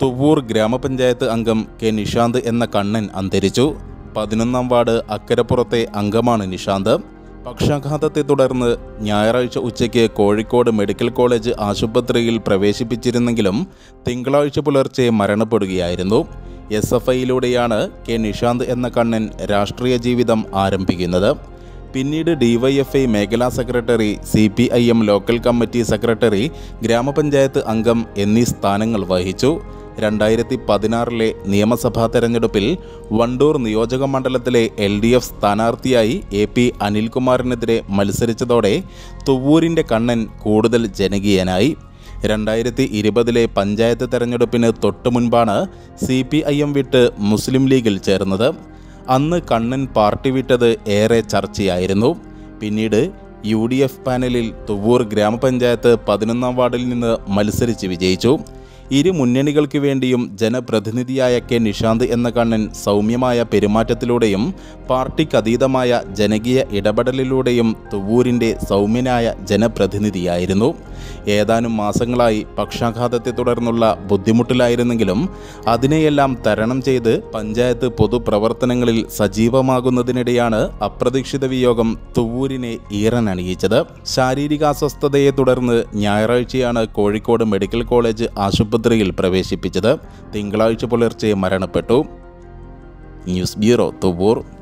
തുവ്വൂർ ഗ്രാമപഞ്ചായത്ത് അംഗം കെ നിഷാന്ത് എന്ന കണ്ണൻ അന്തരിച്ചു പതിനൊന്നാം വാർഡ് അക്കരപ്പുറത്തെ അംഗമാണ് നിഷാന്ത് പക്ഷാഘാതത്തെ തുടർന്ന് ഞായറാഴ്ച ഉച്ചയ്ക്ക് കോഴിക്കോട് മെഡിക്കൽ കോളേജ് ആശുപത്രിയിൽ പ്രവേശിപ്പിച്ചിരുന്നെങ്കിലും തിങ്കളാഴ്ച പുലർച്ചെ മരണപ്പെടുകയായിരുന്നു എസ് എഫ് ഐയിലൂടെയാണ് കെ നിഷാന്ത് എന്ന കണ്ണൻ രാഷ്ട്രീയ ജീവിതം ആരംഭിക്കുന്നത് പിന്നീട് ഡിവൈഎഫ്ഐ മേഖലാ secretary C P I M local committee secretary ഗ്രാമപഞ്ചായത്ത് അംഗം എന്നീ സ്ഥാനങ്ങൾ വഹിച്ചു രണ്ടായിരത്തി പതിനാറിലെ നിയമസഭാ തെരഞ്ഞെടുപ്പിൽ വണ്ടൂർ നിയോജക മണ്ഡലത്തിലെ എൽ ഡി എഫ് സ്ഥാനാർത്ഥിയായി എ പി അനിൽകുമാറിനെതിരെ മത്സരിച്ചതോടെ തുവ്വൂരിൻ്റെ കണ്ണൻ കൂടുതൽ ജനകീയനായി രണ്ടായിരത്തി ഇരുപതിലെ പഞ്ചായത്ത് തെരഞ്ഞെടുപ്പിന് തൊട്ടു മുൻപാണ് സി പി ഐ എം വിട്ട് മുസ്ലിം ലീഗിൽ ചേർന്നത് അന്ന് കണ്ണൻ പാർട്ടി വിട്ടത് ഏറെ ചർച്ചയായിരുന്നു പിന്നീട് യു ഡി എഫ് പാനലിൽ തുവ്വൂർ ഗ്രാമപഞ്ചായത്ത് പതിനൊന്നാം വാർഡിൽ നിന്ന് മത്സരിച്ച് വിജയിച്ചു ഇരു മുന്നണികൾക്ക് വേണ്ടിയും ജനപ്രതിനിധിയായ കെ നിഷാന്ത് എന്ന കണ്ണൻ സൗമ്യമായ പെരുമാറ്റത്തിലൂടെയും പാർട്ടിക്കതീതമായ ജനകീയ ഇടപെടലിലൂടെയും തുവ്വൂരിൻ്റെ സൗമ്യനായ ജനപ്രതിനിധിയായിരുന്നു ഏതാനും മാസങ്ങളായി പക്ഷാഘാതത്തെ തുടർന്നുള്ള ബുദ്ധിമുട്ടിലായിരുന്നെങ്കിലും അതിനെയെല്ലാം തരണം ചെയ്ത് പഞ്ചായത്ത് പൊതുപ്രവർത്തനങ്ങളിൽ സജീവമാകുന്നതിനിടെയാണ് അപ്രതീക്ഷിത വിയോഗം തുവ്വൂരിനെ ഈറനണിയിച്ചത് ശാരീരികാസ്വസ്ഥതയെ തുടർന്ന് ഞായറാഴ്ചയാണ് കോഴിക്കോട് മെഡിക്കൽ കോളേജ് ആശുപത്രിയിൽ പ്രവേശിപ്പിച്ചത് തിങ്കളാഴ്ച പുലർച്ചെ മരണപ്പെട്ടു ന്യൂസ് ബ്യൂറോ തുവ്വൂർ